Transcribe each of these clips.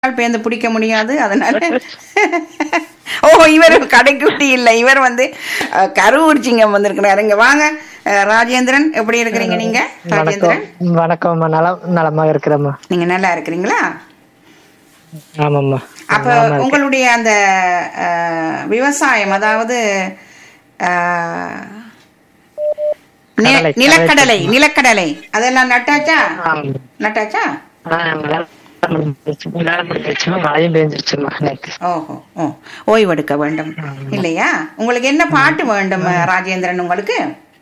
பேர்ந்து பிடிக்க முடியாது அதனால ஓ இவர் கடைக்குட்டி இல்லை இவர் வந்து அஹ், கரூர் சிங்கம் வந்திருக்கிறாரு இங்க வாங்க அஹ், ராஜேந்திரன் எப்படி இருக்கிறீங்க நீங்க ராஜேந்திரன் வணக்கம் வணக்கம்மா நலம் நலமா இருக்கிறேம்மா நீங்க நல்லா இருக்கிறீங்களா ஆமாம்மா அப்ப உங்களுடைய அந்த அஹ், விவசாயம் அதாவது அஹ், நி- கடலை, நிலக்கடலை நிலக்கடலை அதெல்லாம் நட்டாச்சா ஆமாம். நட்டாச்சா ஆ, வேலை முடிஞ்சிருச்சு. வேலை முடிஞ்சிருச்சுமா மழையும் பெஞ்சிருச்சுமா நேற்று ஓஹோ ஓ ஓய்வெடுக்க வேண்டும் இல்லையா உங்களுக்கு என்ன பாட்டு வேண்டும் ராஜேந்திரன் உங்களுக்கு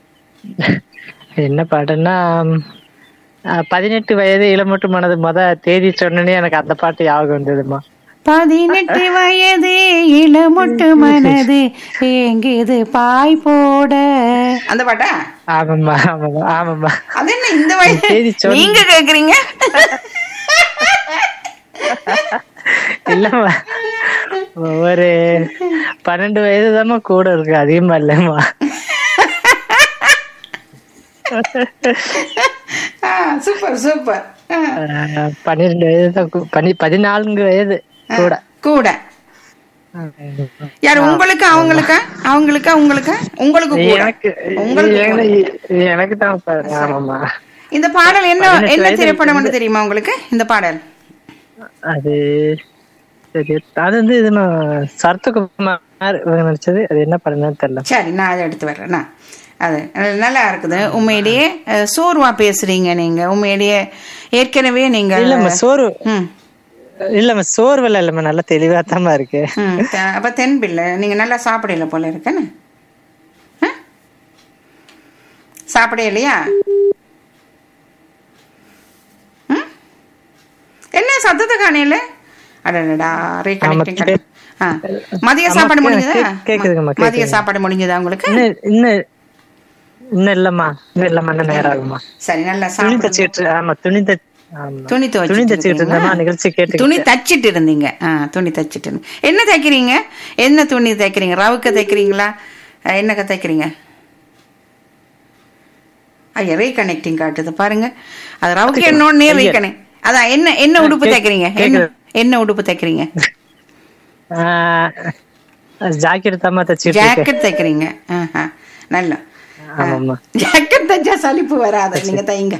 என்ன பாட்டுன்னா ம், ஆ, பதினெட்டு வயது இளமட்டு மனது முத தேதி சொன்னனே எனக்கு அந்த பாட்டு ஞாபகம் வந்ததுமா பதினெட்டு வயது இளமொட்டு மனது ஏங்குது பாய் போட அந்த பாட்டா ஆமாம்மா ஆமாம்மா ஆமாம்மா அது என்ன இந்த வயது தேதி சொன்ன- நீங்க கேக்குறீங்க இல்லம்மா ஒரு பன்னெண்டு வயது தாம்மா கூட இருக்கு அதிகமா இல்லம்மா ஆ, சூப்பர் சூப்பர் ஆ, ஆ, பன்னிரெண்டு வயது தான் கூ- பனி பதினான்கு வயது கூட கூட யார் உங்களுக்கு அவங்களுக்கு அவங்களுக்கு உங்களுக்கு உங்களுக்கு கூட எனக்கு உங்களுக்கு கூட. எனக்கு- எனக்கு தான் பா- ஆமாம்மா இந்த பாடல் என்ன பதினெட்டு என்ன வயது திரைப்படம் தெரியுமா உங்களுக்கு இந்த பாடல் அது சரி அது வந்து இது நான் சரத்குமார் இவங்க நடிச்சது அது என்ன படம்னு தெரியல சரி நான் அதை எடுத்து வர்றேன் நான் அது அது நல்லா இருக்குது உண்மையிலேயே அஹ், சோர்வா பேசுறீங்க நீங்க உண்மையிலேயே ஏற்கனவே நீங்க இல்லம்மா சோறு ம் இல்லம்மா சோர்வெல்லாம் இல்லம்மா நல்லா தெளிவா தாம்மா இருக்கு ம் த- அப்ப தென்பில்லை நீங்க நல்லா சாப்பிடல போல இருக்கேன்னு சாப்பிட இல்லையா ம்? என்ன சத்தத்தை காணையில அடடா ரீகனெக்டிங் ஆமா, ஆ மதிய சாப்பாடு ஆமா, முடிஞ்சதா கே- கேக்குதுங்கம்மா, மதிய கேக்குது. சாப்பாடு முடிஞ்சதா உங்களுக்கு இன்னும் இன்னும் இன்னும் இல்லம்மா இன்னும் இல்லம்மா இன்னும் நேரம் ஆகுமா சரி நல்லா துணி சாப்பிடுங்க தச்சுக்கிட்டு ஆமா துணி தச்சு ஆமா துணி துவைச்சிட்டு துணி தச்சுக்கிட்டு இருக்கீங்களா? இருந்தேம்மா நிகழ்ச்சி கேட்டு துணி தச்சிட்டு இருந்தீங்க ஆ துணி தச்சிட்டு இருந்தீங்க. என்ன தைக்கிறீங்க என்ன துணி தைக்கிறீங்க ரவுக்க தைக்கிறீங்களா அஹ், என்னக்க தைக்கிறீங்க ஐயா ரீகனெக்டிங் காட்டுது பாருங்க அது ரவுக்கு என்னோடனே ரீகனெக்ட் அதான் என்ன என்ன உடுப்பு தைக்கிறீங்க என்ன என்ன உடுப்பு தைக்கிறீங்க ஜாக்கெட் தாம்மா தச்சுக்கிட்டு இருக்கேன் ஜாக்கெட் தைக்கிறீங்க ஆஹா, நல்லா ஆமாம்மா ஜாக்கெட் தைச்சா சலிப்பு வராது நீங்க தைங்க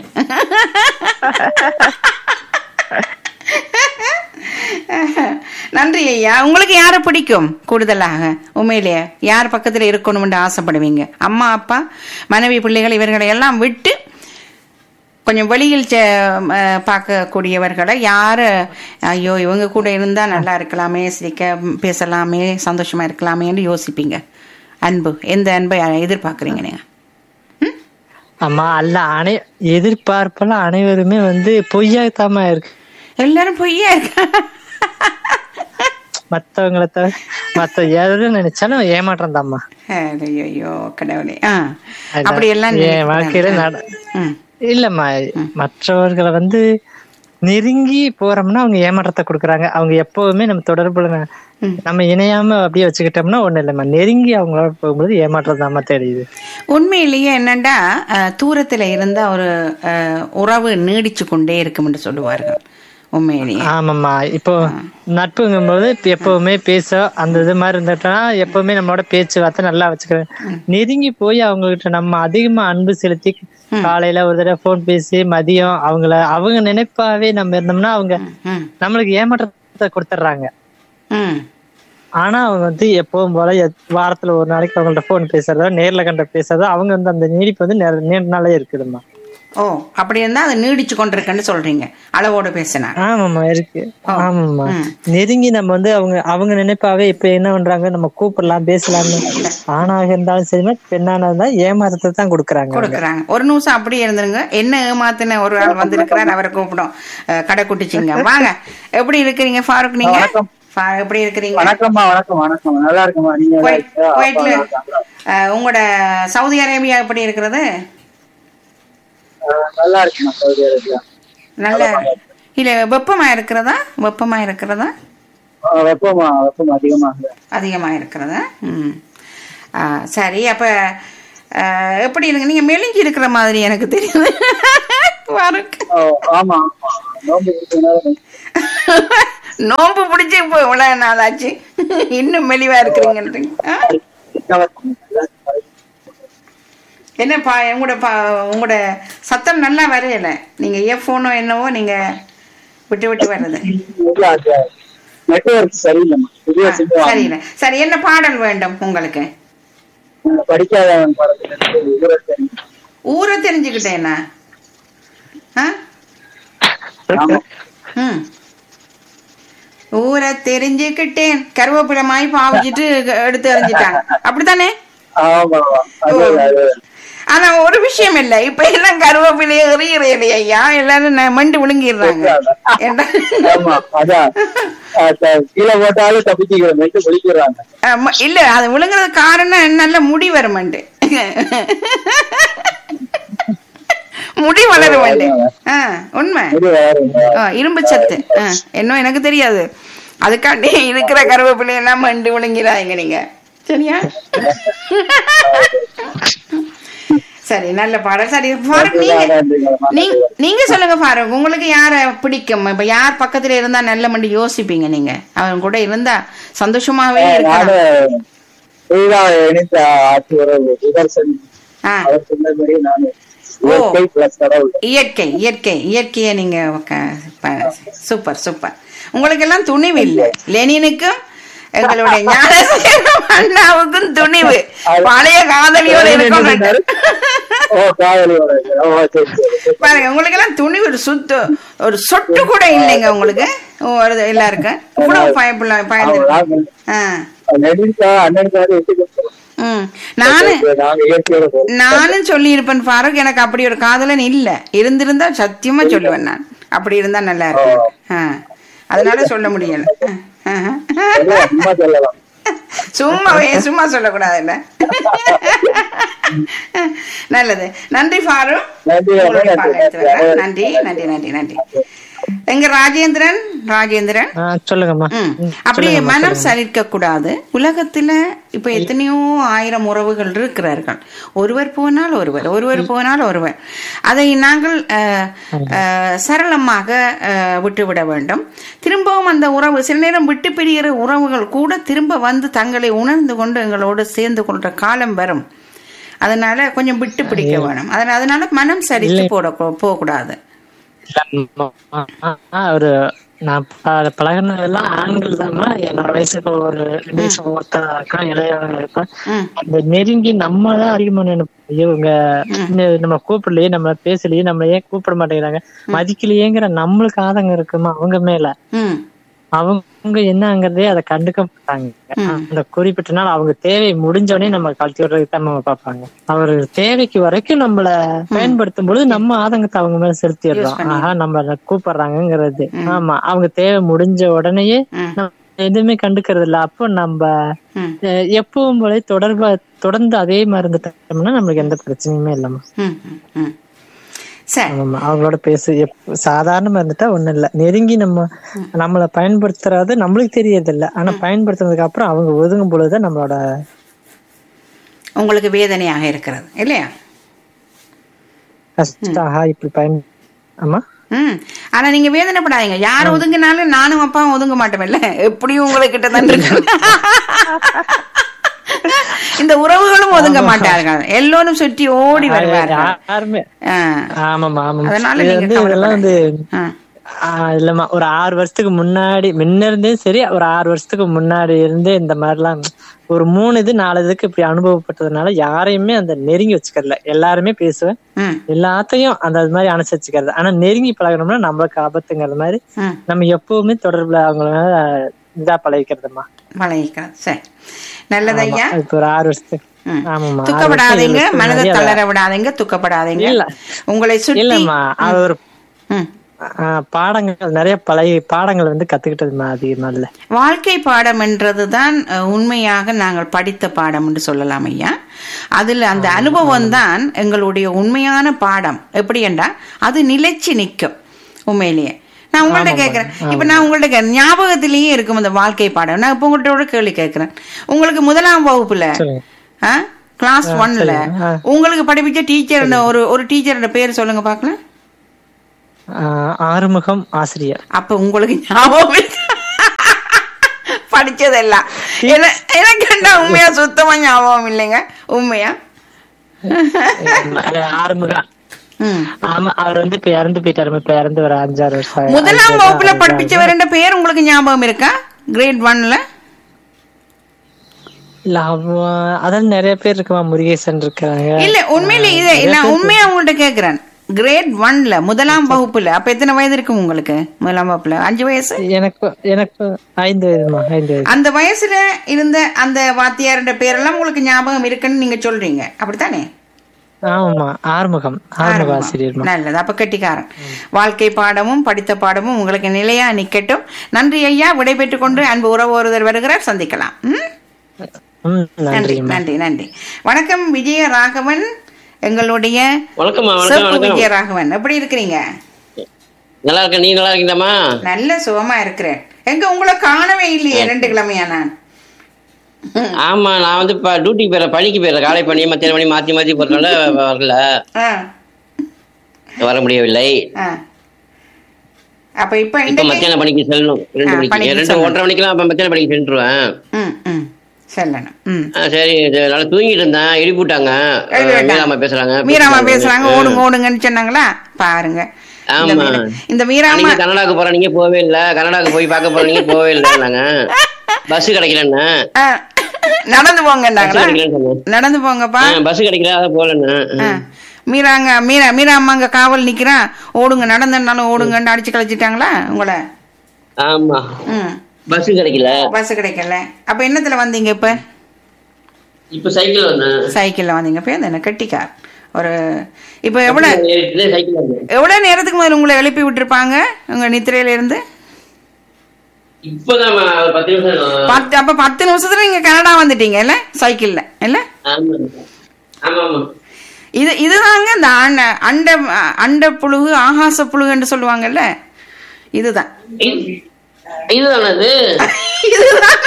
நன்றி ஐயா உங்களுக்கு யாரை பிடிக்கும் கூடுதலாக உண்மையிலேயே யார் பக்கத்துல இருக்கணும்னு ஆசைப்படுவீங்க அம்மா அப்பா மனைவி பிள்ளைகள் இவர்களை எல்லாம் விட்டு கொஞ்சம் வெளியில் செ- அஹ் பார்க்கக்கூடியவர்களை யாரு ஐயோ இவங்க கூட இருந்தா நல்லா இருக்கலாமே சிரிக்க பேசலாமே சந்தோஷமா இருக்கலாமேன்னு யோசிப்பீங்க அன்பு எந்த அன்பை எதிர்பார்க்குறீங்க நீங்க ஆமா அல்ல அனை எதிர்பார்ப்பெல்லாம் அனைவருமே வந்து பொய்யாத்தாம இருக்கு எல்லாரும் பொய்யா இருக்கா மத்தவங்கள தவிர மத்த எது நினைச்சாலும் ஏமாற்றம் தாம்மா ஐயோ கடவுளே ஆ அப்படி எல்லாம் என் வாழ்க்கையில நட ம் இல்லம்மா மற்றவர்களை வந்து நெருங்கி போறோம்னா அவங்க ஏமாற்றத்தை கொடுக்குறாங்க அவங்க எப்பவுமே நம்ம தொடர்புல ந- நம்ம இணையாம அப்படியே வச்சுக்கிட்டோம்னா ஒண்ணு இல்லம்மா நெருங்கி அவங்களோட போகும்போது ஏமாற்றம் தாம்மா தெரியுது உண்மையிலேயே என்னண்டா அஹ், தூரத்துல இருந்த ஒரு அஹ், உறவு நீடிச்சு கொண்டே இருக்கும்னு சொல்லுவார்கள் உண்மையிலேயே ஆமாம்மா இப்போ நட்புங்கும் போது எப்பவுமே பேச அந்த இது மாதிரி இருந்துட்டோம்னா எப்பவுமே நம்மளோட பேச்சுவார்த்தை நல்லா வச்சுக்கிறேன் நெருங்கி போய் அவங்க கிட்ட நம்ம அதிகமா அன்பு செலுத்தி காலையில ஒரு தடவை போன் பேசி மதியம் அவங்கள அவங்க நினைப்பாவே நம்ம இருந்தோம்னா அவங்க ம் நம்மளுக்கு ஏமாற்றத்தை கொடுத்துட்றாங்க ம் ஆனா அவங்க வந்து எப்பவும் போல எத்- வாரத்துல ஒரு நாளைக்கு அவங்கள்ட்ட போன் பேசுறதோ நேர்ல கண்ட பேசுறதோ அவங்க வந்து அந்த நீடிப்பு வந்து நேர- நீண்ட நாளே இருக்குதும்மா ஓ அப்படி இருந்தா அது நீடிச்சு கொண்டிருக்குன்னு சொல்றீங்க அளவோட பேசினா ஆமாம்மா இருக்கு ஆமாம்மா ம். நெருங்கி நம்ம வந்து அவங்க அவங்க நினைப்பாவே இப்ப என்ன பண்றாங்க நம்ம கூப்பிடலாம் பேசலாம்னு ஆணாக இருந்தாலும் சரி பெண்ணான இருந்தாலும் ஏமாற்றத்தை தான் கொடுக்குறாங்க கொடுக்குறாங்க ஒரு நிமிஷம் அப்படியே இருந்துருங்க என்ன ஏமாத்தின ஒரு ஆள் வந்திருக்கிறார் அவரை கூப்பிடும் அஹ், கடைக்குட்டி சிங்கம் வாங்க எப்படி இருக்கிறீங்க ஃபாரூக் நீங்க ஃபா- எப்படி இருக்கிறீங்க வணக்கம்மா வணக்கம் வணக்கம் நல்லா இருக்குமா நீங்க நல்லா குவைத்- இருக்கீங்களா? குவைத்ல அப்பா நல்லா இருக்காங்களா? அஹ், உங்களோட சவுதி அரேபியா எப்படி இருக்கிறது அஹ் நல்லா இருக்குமா சவுதி அரேபியா நல்ல இல்ல வெப்பமா இருக்கிறதா வெப்பமா இருக்கிறதா அஹ் வெப்பமா வெப்பம் அதிகமா இருக்கு. அதிகமா இருக்கிறதா ம் ஆ, சரி அப்ப அஹ், எப்படி இருக்கு நீங்க மெலிஞ்சி இருக்கிற மாதிரி எனக்கு தெரியுது ஃபாரூக் ஓ, ஆமா ஆமா நோம்பு இருக்கிறதுனால நோம்பு பிடிச்சி இப்போ இவ்வளவு நாள் ஆச்சு இன்னும் மெலிவா இருக்கிறீங்கன்றீங்க ஆ? என்ன பா உங்களோட பா உங்களோட சத்தம் நல்லா வரையல நீங்க இயர்ஃபோனோ என்னவோ நீங்க விட்டு விட்டு வர்றது நெட்வொர்க் சரியில்லைம்மா புதிய ஆ, சிம் சரியில்லை சரி என்ன பாடல் வேண்டும் உங்களுக்கு படிக்காதவன் படத்துல இருந்து ஊரை தெரியும் ஊரை தெரிஞ்சுக்கிட்டேனா ஆ ஆமா ம் ஊரை தெரிஞ்சுக்கிட்டேன் கருவேப்பிலை மாய் பாவிச்சிட்டு எடுத்து எறிஞ்சிட்டாங்க அப்படித்தானே ஆமா ஆமா அது அது ஆனா ஒரு விஷயம் இல்ல இப்ப எல்லாம் கருவேப்பிலையை எறிகிறேன் ஐயா எல்லாரும் ந- மண்டு விழுங்கிடுறாங்க ஏண்டா? ஆமா அதான் அஹ் த- கீழே போட்டாலும் தப்பிச்சுக்கிற மெட்டு குளிக்கிறாங்க ஆமா, இல்ல அது விழுங்குறது காரணம் நல்ல முடி வருமண்டு முடி வளருமண்டு ஆ உண்மை இது வேற என்ன? ஆ, இரும்பு சத்து ஆ, இன்னும் எனக்கு தெரியாது அதுக்காண்டி இருக்கிற கருவேப்பிலை எல்லாம் மண்டு விழுங்கிறாங்க நீங்க சரியா சரி நல்ல பாடல் சரி ஃபாரூக் நீங்க நீங்க நீங்க சொல்லுங்க ஃபாரூக் உங்களுக்கு யார பிடிக்கும் இப்ப யார் பக்கத்துல இருந்தா நல்ல மண்டி யோசிப்பீங்க நீங்க அவங்க கூட இருந்தா சந்தோஷமாவே இருக்கலாம் நானு புதிதாக இணைந்த ஆட்சி உறவு சுதர்சன் ஆ, அவர் சொன்னபடி நான் ஓ. இயற்கை பிளஸ் கடவுள் இயற்கை இயற்கை இயற்கையை நீங்க உக்க- ப- சூப்பர் சூப்பர் உங்களுக்கு எல்லாம் துணிவு இல்ல லெனினுக்கும் எங்களுடைய ஞானசேகரம் அண்ணாவுக்கும் துணிவு பழைய காதலியோட இருக்கணும் ஓ காதலியோட ஓ சரி சரி சரி. பாருங்க உங்களுக்கு எல்லாம் துணிவு ஒரு சுத்து ஒரு சொட்டு கூட இல்லைங்க உங்களுக்கு ஓ, வருது எல்லாருக்கும் இவ்வளவு பயப்புள்ள பயந்து நாங்க ஆ நெடுஞ்சா அண்ணனுக்காக விட்டு கொடுத்துருவோம் ம் நானு நாங்க இயற்கையோட போறோம் நானும் சொல்லி இருப்பேன் ஃபாரூக் எனக்கு அப்படி ஒரு காதலன் இல்ல இருந்திருந்தா சத்தியமா சொல்லுவேன் நான் அப்படி இருந்தா நல்லா இருக்கும் ஆ, அதனால சொல்ல முடியல ஆ, ஆ. அம்மா சொல்லலாம் சும்மா சும்மா சொல்லக்கூடாது இல்ல நல்லது நன்றி ஃபாரூக் நன்றி, உங்களுடைய நன்றி, பாடம் எடுத்து நன்றி. வரேன். நன்றி நன்றி நன்றி நன்றி எங்க ராஜேந்திரன் ராஜேந்திரன் ஆ, சொல்லுங்கம்மா ம். ம், அப்படி சொல்லுங்கம்மா, மனம் சொல்லுங்க. சலிக்க கூடாது உலகத்துல இப்ப எத்தனையோ ஆயிரம் உறவுகள் இருக்கிறார்கள் ஒருவர் போனால் ஒருவர் ஒருவர் போனால் ஒருவர் அதை நாங்கள் அஹ், அஹ், சரளமாக அஹ், விட்டுவிட வேண்டும் திரும்பவும் அந்த உறவு சில நேரம் விட்டு பிரிகிற உறவுகள் கூட திரும்ப வந்து தங்களை உணர்ந்து கொண்டு எங்களோடு சேர்ந்து கொள்ற காலம் வரும் அதனால கொஞ்சம் விட்டு பிடிக்க வேணும் அதனால அதனால மனம் சரித்து போட போகக்கூடாது ஆ, ஒரு நான் ப- பழகுனதெல்லாம் ஆண்கள் தான்மா என்னோட வயசுக்கு ஒரு ரெண்டு வயசு ஒருத்தர் இருக்கா இளையவங்க இருப்பா ம் அந்த நெருங்கி நம்ம தான் அதிகமா நினைப்போம் இவங்க இன்னும் நம்ம கூப்பிடலையே நம்ம பேசலையே நம்ம ஏன் கூப்பிட மாட்டேங்கிறாங்க மதிக்கலையேங்கிற நம்மளுக்கு ஆதங்கம் இருக்குமா அவங்க மேல ம் அவங்க என்னங்கிறதே அதை கண்டுக்க மாட்டாங்க அந்த குறிப்பிட்ட நாள் அவங்க தேவை முடிஞ்சோடனே நம்ம கழட்டி விடுறதுக்கு தான் நம்ம பார்ப்பாங்க அவர் தேவைக்கு வரைக்கும் நம்மள பயன்படுத்தும் பொழுது நம்ம ஆதங்கத்தை அவங்க மேல செலுத்திடுறோம் ஆஹா நம்ம கூப்பிடுறாங்கங்கிறது ஆமா அவங்க தேவை முடிஞ்ச உடனேயே ம். நம்ம எதுவுமே கண்டுக்கிறது இல்ல அப்போ நம்ம ம் அஹ், எப்பவும் போல தொடர்பா தொடர்ந்து அதே மாதிரி இருந்துட்டோம்னா நம்மளுக்கு எந்த பிரச்சனையுமே இல்லம்மா ம் ம், ம் சரி ஆமா அவங்களோட பேசு எப்- சாதாரணமா இருந்துட்டா ஒண்ணும் இல்ல நெருங்கி நம்ம நம்மள பயன்படுத்துறது நம்மளுக்கு தெரியறது இல்ல ஆனா பயன்படுத்துனதுக்கு அப்புறம் அவங்க ஒதுங்கும் பொழுதுதான் நம்மளோட உங்களுக்கு வேதனையாக இருக்கிறது இல்லையா கஷ்டம் ஆஹா இப்படி பயன் ஆமா ம் ஆனா நீங்க வேதனைப்படாதீங்க யார் ஒதுங்கினாலும் நானும் அப்பாவும் ஒதுங்க மாட்டோம்ல எப்படியும் உங்ககிட்ட தான் இருக்கு இந்த உறவுகளும் ஒதுங்க மாட்டார்கள் எல்லோரும் சுற்றி ஓடி வருவார்கள் யாருமே ஆ, ஆமாமா ஆமாமா அதனால இது நீங்க வந்து இதெல்லாம் வந்து ஆ, ஆஹ் இல்லம்மா ஒரு ஆறு வருஷத்துக்கு முன்னாடி முன்ன இருந்தே சரி ஒரு ஆறு வருஷத்துக்கு முன்னாடி இருந்தே இந்த மாதிரிலாம் ஒரு மூணு இது நாலு இதுக்கு இப்படி அனுபவப்பட்டதுனால யாரையுமே அந்த நெருங்கி வச்சுக்கறல எல்லாருமே பேசுவேன் ம், எல்லாத்தையும் அந்த அது மாதிரி அனுசரிச்சுக்கிறது ஆனா நெருங்கி பழகணும்னா நம்மளுக்கு ஆபத்துங்கிறது மாதிரி ம். நம்ம எப்பவுமே தொடர்புல அவங்கள இதா பழகிக்கிறதுமா பழகிக்கிறது சரி நல்லது ஐயா இப்ப ஒரு ஆறு வருஷத்துக்கு ம். ஆமாமா ஆறு துக்கப்படாதீங்க வருஷம், ஏழு வருஷத்துக்கு மனதை முன்னாடி அதை- தளர விடாதீங்க துக்கப்படாதீங்க இல்ல. உங்களை சுற்றி இல்லம்மா அது ஒரு ம். ஆஹ் பாடங்கள் நிறைய பழைய பாடங்கள் வந்து கத்துக்கிட்டதுமா அதிகமா இல்ல வாழ்க்கை பாடம் என்றதுதான் அஹ், உண்மையாக நாங்கள் படித்த பாடம் என்று சொல்லலாம் ஐயா அதில் அந்த அனுபவம் தான் எங்களுடைய உண்மையான பாடம் எப்படி என்றால் அது நிலைச்சு நிற்கும் உண்மையிலேயே நான் உங்கள்ட்ட கேட்கிறேன் இப்ப நான் உங்கள்ட்ட கேட்கிறேன் ஞாபகத்திலேயே இருக்கும் அந்த வாழ்க்கை பாடம் நான் இப்ப உங்கள்ட்ட ஒரு கேள்வி கேட்கிறேன் உங்களுக்கு முதலாம் வகுப்புல சொல்லுங்க ஆ கிளாஸ் ஒன்ல உங்களுக்கு படிப்பிச்ச டீச்சர் ஒரு ஒரு டீச்சரோட பேர் சொல்லுங்க பார்க்கலாம் ஆஹ் ஆறுமுகம் ஆசிரியர் அப்ப உங்களுக்கு ஞாபகம் இருக்கா? படிச்சதெல்லாம் என- எனக்கு என்ன உண்மையா சுத்தமா ஞாபகம் இல்லைங்க உண்மையா அது ஆறுமுகம் ம். ஆமா அவர் வந்து இப்ப இறந்து போயிட்டாரு இப்ப இறந்து ஒரு அஞ்சாறு வருஷம் ஆயி- முதலாம் அஞ்சு வகுப்புல வருஷம் படிச்சவருன்ற பேர் உங்களுக்கு ஞாபகம் இருக்கா கிரேட் ஒன்ல இல்ல அவ- அதான் நிறைய பேர் இருக்குமா முருகேசன் இருக்காங்க இல்ல உண்மையில இது நான் உண்மையா உங்கள்ட்ட கேக்குறேன் கிரேட் ஒன்ல முதலாம் வகுப்புல அப்ப எத்தனை வயது இருக்கும் உங்களுக்கு முதலாம் வகுப்புல அஞ்சு வயசு எனக்கு எனக்கு ஐந்து வயதுமா ஐந்து வயது அந்த வயசுல இருந்த அந்த வாத்தியாருடைய பேரெல்லாம் உங்களுக்கு ஞாபகம் இருக்குன்னு நீங்க சொல்றீங்க அப்படித்தானே ஆமா ஆறுமுகம் ஆறுமுக ஆசிரியர்மா நல்லது அப்ப கெட்டிக்காரன் வாழ்க்கை பாடமும் படித்த பாடமும் உங்களுக்கு நிலையா நிக்கட்டும் நன்றி ஐயா விடைபெற்றுக் கொண்டு அன்பு உறவு ஒருவர் வருகிறார் சந்திக்கலாம் ம்? ம் நன்றி நன்றிம்மா நன்றி நன்றி வணக்கம் விஜய ராகவன் எங்களுடைய வணக்கம்மா வணக்கம் சிறப்பு வணக்கம் விஜய ராகவன் எப்படி இருக்கிறீங்க நல்லா இருக்க நீ நல்லா இருக்கீங்களாம்மா நல்ல சுகமா இருக்கிறேன் எங்க உங்களை காணவே இல்லையே ரெண்டு கிழமையா நான் ஆமா நான் வந்து இப்ப டியூட்டிக்கு போயிடுறேன் பணிக்கு போயிடுறேன் காலை பணி மத்திய மணி மாத்தி மாத்தி போறதுனால வரல ஆ, வர முடியவில்லை ஆ. அப்ப இப்ப இப்ப இன்றைக்கு மத்தியான பணிக்கு செல்லணும் ரெண்டு ஆ, மணிக்கு பணிக்கு ரெண்டு செல்லணும். ஒன்றரை மணிக்கெல்லாம் அப்ப மத்தியான பணிக்கு சென்றுருவேன் ம் ம் செல்லணும் ம் ஆ, சரி இது நல்லா தூங்கிட்டு இருந்தேன் எழுப்பிவிட்டாங்க எழுப்பி விட்டாங்க. மீராமா பேசுறாங்க மீராமா பேசுறாங்க ஓடுங்க ஓடுங்கன்னு சொன்னாங்களா பாருங்க இந்த ஆமா. மீரா- இந்த மீராமா நீங்க கனடாக்கு போற நீங்க போவே இல்ல கனடாக்கு போய் பார்க்க போற நீங்க போவே இல்ல நாங்க பஸ் கிடைக்கலன்னு ஆ, நடந்து பஸ் போங்கன்னாங்களா கிடைக்கலன்னு சொன்னேன் நடந்து போங்கப்பா பஸ் கிடைக்கல அதான் போகலன்னு ஆ. மீராங்க மீரா மீரா அம்மா அங்க காவல் நிக்கிறான் ஓடுங்க நடந்தனாலும் ஓடுங்கன்னு அடிச்சு கழிச்சிட்டாங்களா உங்களை ஆமா ம் பஸ் கிடைக்கல பஸ் கிடைக்கல அப்ப என்னத்துல வந்தீங்க இப்ப இப்ப சைக்கிள் வந்தேன் சைக்கிள்ல வந்தீங்க இப்ப என்ன கட்டிக்கார் ஒரு இப்ப எவ்வளவு ஏறிட்டு சைக்கிள் வந்தேன் எவ்வளவு நேரத்துக்கு முதல்ல உங்களை எழுப்பி விட்டுருப்பாங்க உங்க நித்திரையில இருந்து இப்பதான் ஒரு பத்து நிமிஷம் இருக்கும். பத்து அப்ப பத்து நிமிஷத்துல நீங்க கனடா வந்துட்டீங்க இல்ல சைக்கிள்ல இல்ல ஆமா ஆமா ஆமா இது இதுதாங்க இந்த அண்ட அண்ட அண்ட புழுகு ஆகாச புழுகுன்னு சொல்லுவாங்கல்ல இதுதான் இது- இதுதானே அது இதுதான்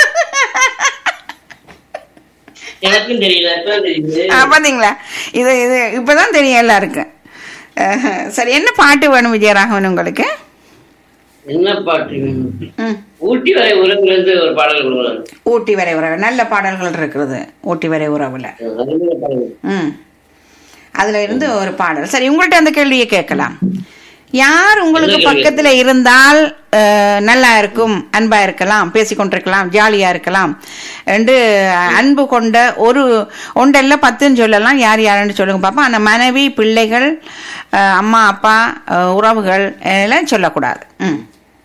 எனக்கும் தெரியல இப்பதான் தெரியுது ஆ, பாத்தீங்களா இது இது இப்பதான் தெரியும் எல்லாருக்கும் அஹ், சரி என்ன பாட்டு வேணும் விஜயராகவன் உங்களுக்கு என்ன பாட்டு ம். ஊட்டி வரை உறவுல இருந்து ஒரு பாடல் கொடுக்கலாம் ஊட்டி வரை உறவு நல்ல பாடல்கள் இருக்குது ஊட்டி வரை உறவுல அதுல பாடல் ம் அதுல இருந்து ஒரு பாடல் சரி உங்கள்ட்ட அந்த கேள்வியை கேட்கலாம் யார் உங்களுக்கு என்ன கேள்வி? பக்கத்துல இருந்தால் அஹ், நல்லா இருக்கும் அன்பா இருக்கலாம் பேசிக்கொண்டிருக்கலாம் ஜாலியா இருக்கலாம் என்று அன்பு கொண்ட ஒரு ஒன்றல்ல பத்துன்னு சொல்லலாம் யார் யாருன்னு சொல்லுங்க பாப்பா அந்த மனைவி பிள்ளைகள் அஹ், அம்மா அப்பா அஹ், உறவுகள் எல்லாம் சொல்லக்கூடாது ம்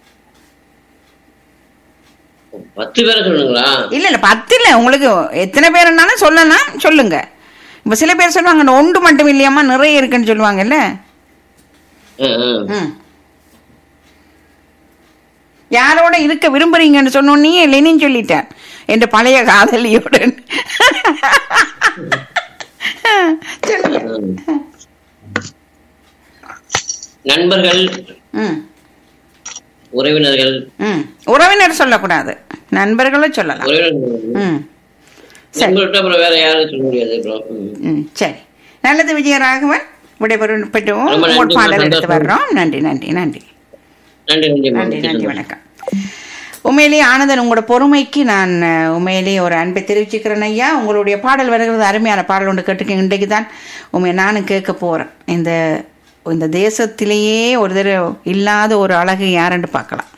பத்து பேரை சொல்லுங்களா இல்ல இல்ல பத்து இல்ல உங்களுக்கு எத்தனை பேருனாலும் சொல்லலாம் சொல்லுங்க இப்ப சில பேர் சொல்லுவாங்க "இந்த ஒன்று மட்டும் இல்லையாம்மா நிறைய இருக்குன்னு சொல்லுவாங்கல்ல ஆ, ஆ. ம். யாரோட இருக்க விரும்புறீங்கன்னு சொன்னோன்னே லெனின் சொல்லிட்டேன் என்ற பழைய காதலியோட சொல்லுங்க நண்பர்கள் ம் உறவினர்கள் ம் உறவினர் சொல்லக்கூடாது நண்பர்களும் சொல்லலாம் உறவினர்கள் ம் சரி நண்பர்கிட்ட அப்புறம் வேற யாரும் சொல்ல முடியாது அப்புறம் ம். ம் சரி நல்லது விஜயராகவன் விடைபெறும் பெற்றுவோம் ரொம்ப நன்றி, உங்கள் பாடல் எடுத்து சந்தோஷம். வர்றோம் நன்றி நன்றி நன்றி நன்றி நன்றி அம்மா. நன்றி நன்றி வணக்கம் உண்மையிலேயே ஆனந்தன் உங்களோட பொறுமைக்கு நான் அஹ், உண்மையிலேயே ஒரு அன்பை தெரிவிச்சுக்கிறேன் ஐயா உங்களுடைய பாடல் வருகிறது அருமையான பாடல் ஒன்று கேட்டுக்க இன்றைக்கு தான் உண்மை நானும் கேட்க போறேன் இந்த இந்த தேசத்திலேயே ஒரு தடவை இல்லாத ஒரு அழகு யாருன்னு பார்க்கலாம்